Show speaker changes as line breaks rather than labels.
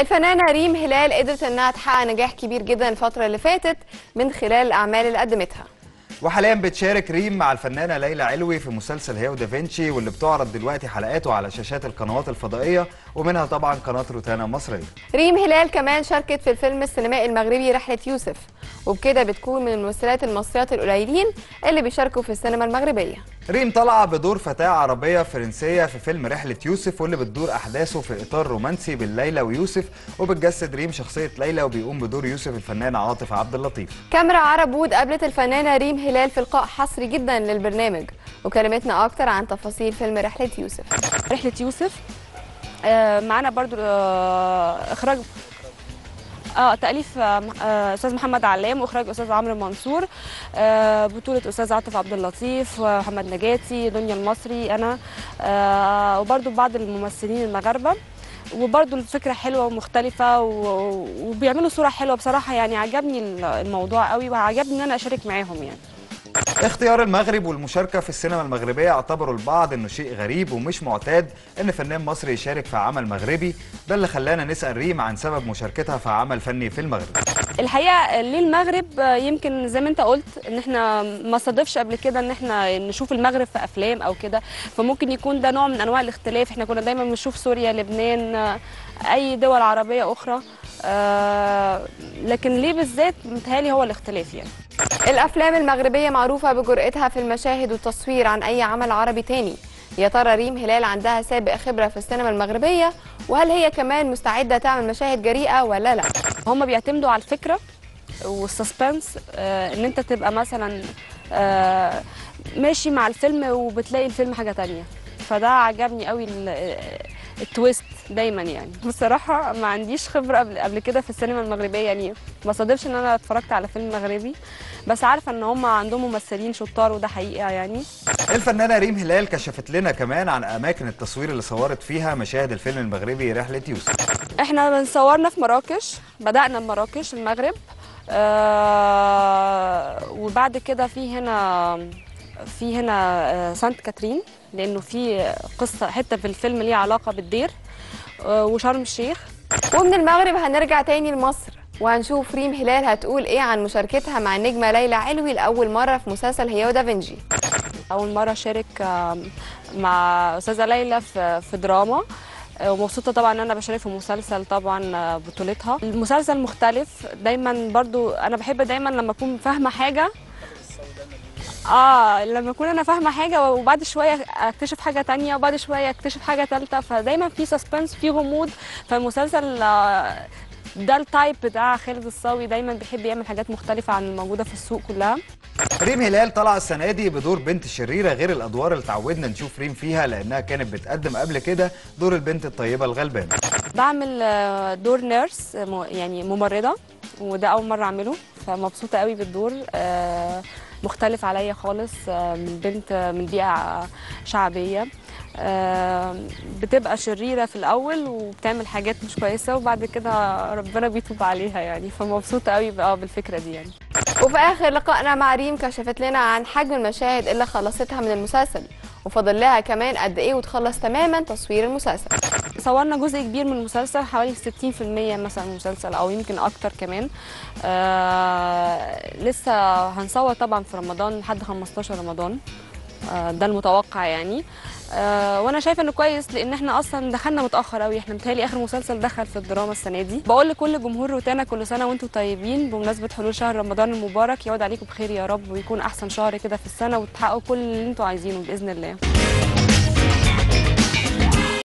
الفنانة ريم هلال قدرت انها تحقق نجاح كبير جدا الفترة اللي فاتت من خلال الأعمال اللي قدمتها
وحاليا بتشارك ريم مع الفنانه ليلى علوي في مسلسل هيو دافنشي واللي بتعرض دلوقتي حلقاته على شاشات القنوات الفضائيه ومنها طبعا قناه روتانا المصريه
ريم هلال كمان شاركت في الفيلم السينمائي المغربي رحلة يوسف وبكده بتكون من الممثلات المصريات القليلين اللي بيشاركوا في السينما المغربية
ريم طالعه بدور فتاه عربيه فرنسيه في فيلم رحله يوسف واللي بتدور احداثه في اطار رومانسي بين ليلى ويوسف وبتجسد ريم شخصيه ليلى وبيقوم بدور يوسف الفنان عاطف عبد اللطيف
كاميرا عرب وود قابلت الفنانة ريم هلال في لقاء حصري جدا للبرنامج وكلمتنا أكتر عن تفاصيل فيلم رحلة يوسف
رحلة يوسف آه، معانا برضو آه، إخراج اه تأليف آه، آه، أستاذ محمد علام وإخراج أستاذ عمرو منصور آه، بطولة أستاذ عاطف عبد اللطيف ومحمد نجاتي دنيا المصري أنا آه، وبرضو بعض الممثلين المغاربة وبرضو الفكرة حلوة ومختلفة و- وبيعملوا صورة حلوة بصراحة يعني عجبني الموضوع قوي وعجبني إن أنا أشارك معاهم يعني
اختيار المغرب والمشاركه في السينما المغربيه اعتبروا البعض انه شيء غريب ومش معتاد ان فنان مصري يشارك في عمل مغربي ده اللي خلانا نسال ريم عن سبب مشاركتها في عمل فني في المغرب
الحقيقه ليه المغرب آه، يمكن زي ما انت قلت ان احنا ما صادفش قبل كده ان احنا نشوف المغرب في افلام او كده فممكن يكون ده نوع من انواع الاختلاف احنا كنا دايما بنشوف سوريا لبنان آه، اي دول عربيه اخرى آه، لكن ليه بالذات متهيألي هو الاختلاف يعني
الأفلام المغربية معروفة بجرأتها في المشاهد والتصوير عن أي عمل عربي تاني يا ترى ريم هلال عندها سابق خبرة في السينما المغربية وهل هي كمان مستعدة تعمل مشاهد جريئة ولا لا
هم بيعتمدوا على الفكره والسسبنس آه، ان انت تبقى مثلا آه، ماشي مع الفيلم وبتلاقي الفيلم حاجه تانية فده عجبني قوي ال- آه، التويست دايما يعني بصراحه ما عنديش خبره قبل قبل كده في السينما المغربيه يعني ما صادفش ان انا اتفرجت على فيلم مغربي بس عارفه ان هم عندهم ممثلين شطار وده حقيقه يعني
الفنانه ريم هلال كشفت لنا كمان عن اماكن التصوير اللي صورت فيها مشاهد الفيلم المغربي رحله يوسف
احنا بنصورنا في مراكش بدأنا بمراكش المغرب آه وبعد كده في هنا في هنا آه سانت كاترين لانه في قصه حته في الفيلم ليها علاقه بالدير آه وشرم الشيخ
ومن المغرب هنرجع تاني لمصر وهنشوف ريم هلال هتقول ايه عن مشاركتها مع النجمة ليلى علوي لأول مرة في مسلسل هيو دافنشي
اول مره اشارك آم، مع استاذه ليلى في في دراما آه، ومبسوطه طبعا ان انا بشارك في مسلسل طبعا آه، بطولتها المسلسل مختلف دايما برضو انا بحب دايما لما اكون فاهمه حاجه اه لما اكون انا فاهمه حاجه وبعد شويه اكتشف حاجه تانية وبعد شويه اكتشف حاجه ثالثه فدايما في سسبنس في غموض فالمسلسل آه، ده التايب بتاع خالد الصاوي دايما بيحب يعمل حاجات مختلفه عن الموجوده في السوق كلها
ريم هلال طالعه السنه دي بدور بنت شريره غير الادوار اللي اتعودنا نشوف ريم فيها لانها كانت بتقدم قبل كده دور البنت الطيبه الغلبانه
بعمل آه، دور نيرس آه، م- يعني ممرضة وده أول مرة أعمله فمبسوطة قوي بالدور آه، مختلف عليا خالص آه، من بنت آه، من بيئة شعبية آه، بتبقى شريرة في الأول وبتعمل حاجات مش كويسة وبعد كده ربنا بيتوب عليها يعني فمبسوطة قوي بقى بالفكرة دي يعني
وفي آخر لقائنا مع ريم كشفت لنا عن حجم المشاهد اللي خلصتها من المسلسل وفاضل لها كمان قد ايه وتخلص تماما تصوير المسلسل
صورنا جزء كبير من المسلسل حوالي 60% مثلا من المسلسل او يمكن اكتر كمان آه لسه هنصور طبعا في رمضان لحد 15 رمضان آه ده المتوقع يعني آه وانا شايفه انه كويس لان احنا اصلا دخلنا متاخر قوي احنا متهيألي اخر مسلسل دخل في الدراما السنه دي بقول لكل جمهور روتانا كل سنه وانتم طيبين بمناسبه حلول شهر رمضان المبارك يعود عليكم بخير يا رب ويكون احسن شهر كده في السنه وتحققوا كل اللي انتم عايزينه باذن الله